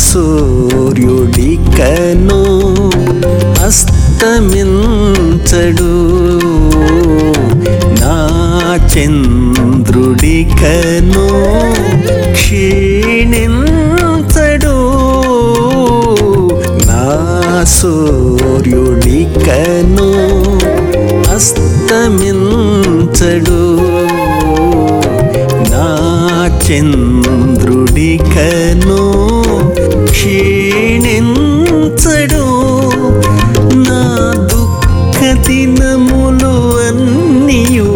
సూర్యుడికను అస్తమించడు నా చంద్రుడికను క్షీణించడు నా సూర్యుడికను అస్తమించడు నా చంద్రుడికను క్షీణించడు నా దుఃఖ దినములు అన్నియు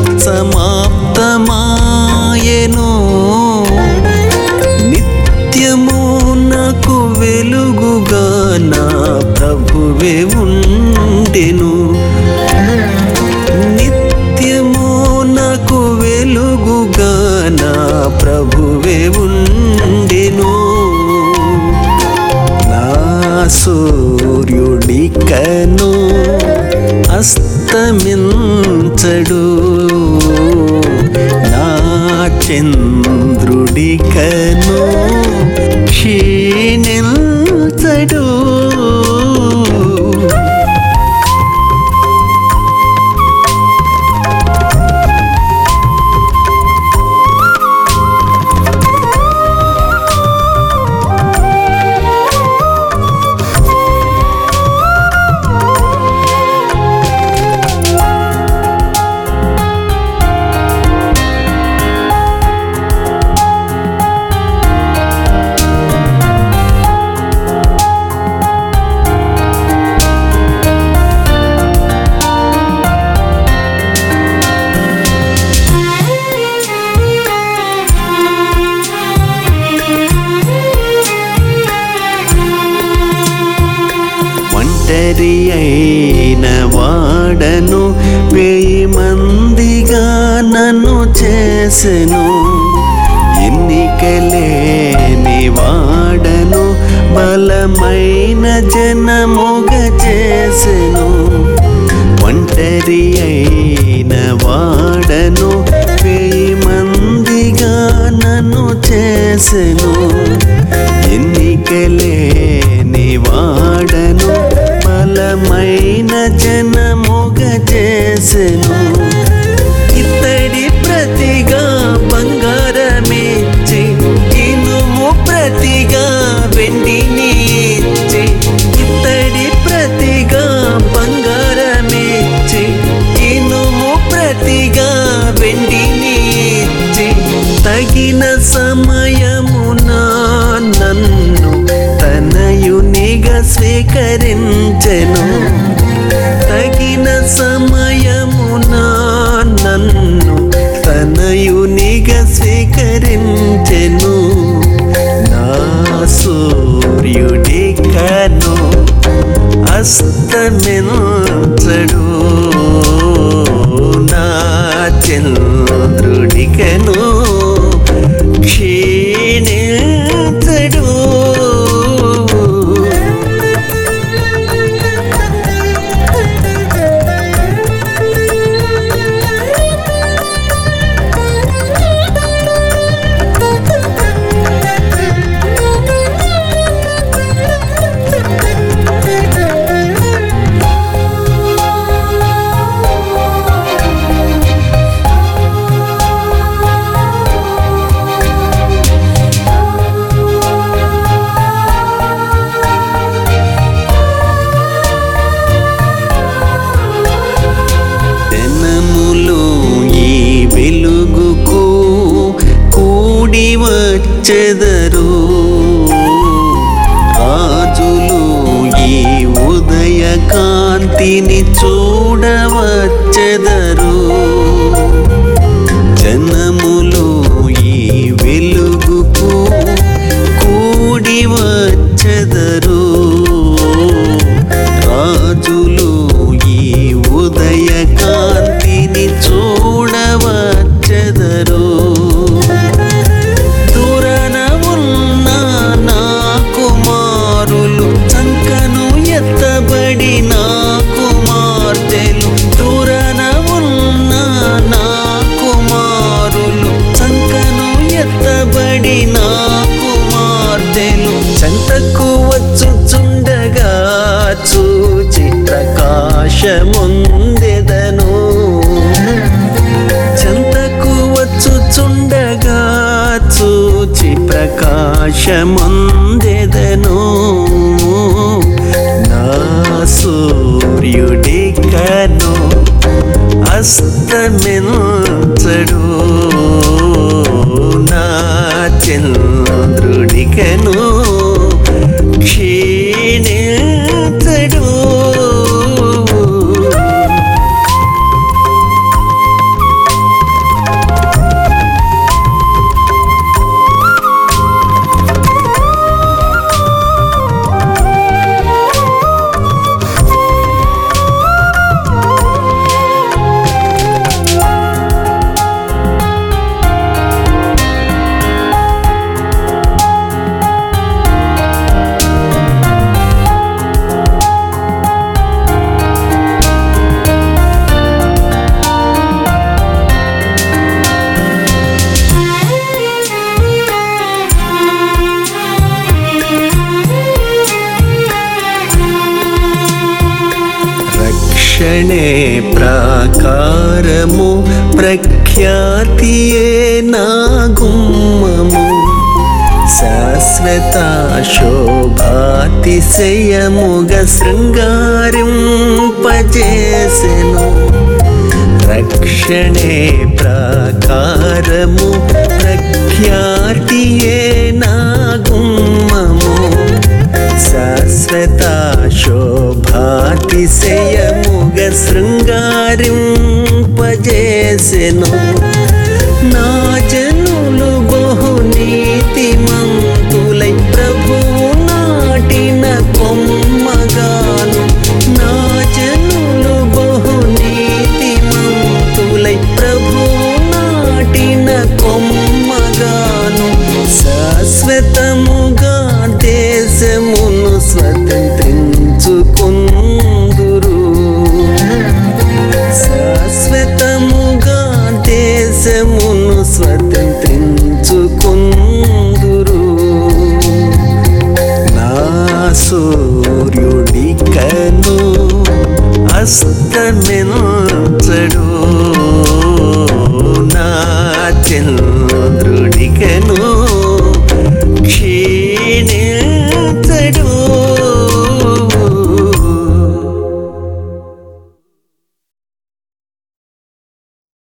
సమాప్తమాయెను నిత్యము నాకు వెలుగుగా నా ప్రభువే ఉండెను నిత్యము నాకు వెలుగుగా నా ప్రభువే ఉండెను నా సూర్యుడికను అస్తమించడు నా చంద్రుడికను క్షీణించడు ఒంటరి అయిన వాడను వెయ్యి మందిగా నన్ను చేసెను ఎన్నికలేని వాడను బలమైన జనముగ చేసెను ఒంటరి అయిన వాడను వెయ్యి మందిగా నన్ను చేసెను ఎన్నికలేని వాడను బలమైన జనముగ చేసెను ఇత్తడి ప్రతిగా బంగారమిచ్చి ఇనుము ప్రతిగా వెండిని ఇచ్చి ఇత్తడి ప్రతిగా బంగారమిచ్చి ఇనుము ప్రతిగా వెండిని ఇచ్చి తగిన సమయమున నన్ను తనయునిగా స్వీకరించెను తగిన సమయమున నన్ను తనయునిగా స్వీకరించెను నా సూర్యుడికను అస్తమించడు నా చంద్రుడికను క్షీణించడు దినములు ఈ వెలుగుకు కూడి వచ్చెదరు రాజులు ఈ ఉదయ కాంతిని చూడవచ్చెదరు జనములు ఈ వెలుగుకు కూడి వచ్చెదరు రాజులు ఈ ఉదయ కాంతిని చూడవచ్చెదరు దూరన ఉన్న నా కుమారులు చంకను ఎత్తబడి నా కుమార్తెలు దూరన ఉన్న నా కుమారులు చంకను ఎత్తబడి నా కుమార్తెలు చంక ప్రకాశముందెదను చెంతకు వచ్చుచుండగా చూచి ప్రకాశముందెదను నా సూర్యుడికను అస్తమించడు నా చంద్రుడికను క్షీణించడు రక్షణే ప్రాకారము ప్రఖ్యాతియే నా గుమ్మము శాశ్వత శోభాతిశయముగ శృంగారింపజేసెను రక్షణే ప్రాకారము ప్రఖ్యాతియే నా గుమ్మము శాశ్వత శోభాతిశయముగ శృంగారింపజేసెను నా జనులు బహు నీతిమంతులై ప్రభువు నాటిన కొమ్మగాను నా జనులు బహు నీతిమంతులై ప్రభువు నాటిన కొమ్మగాను శాశ్వతముగా దేశమును స్వతంత్రించుకుందురు శాశ్వతముగా దేశమును స్వతంత్రించుకుందురు నా సూర్యుడికను అస్తమించడు నా చంద్ర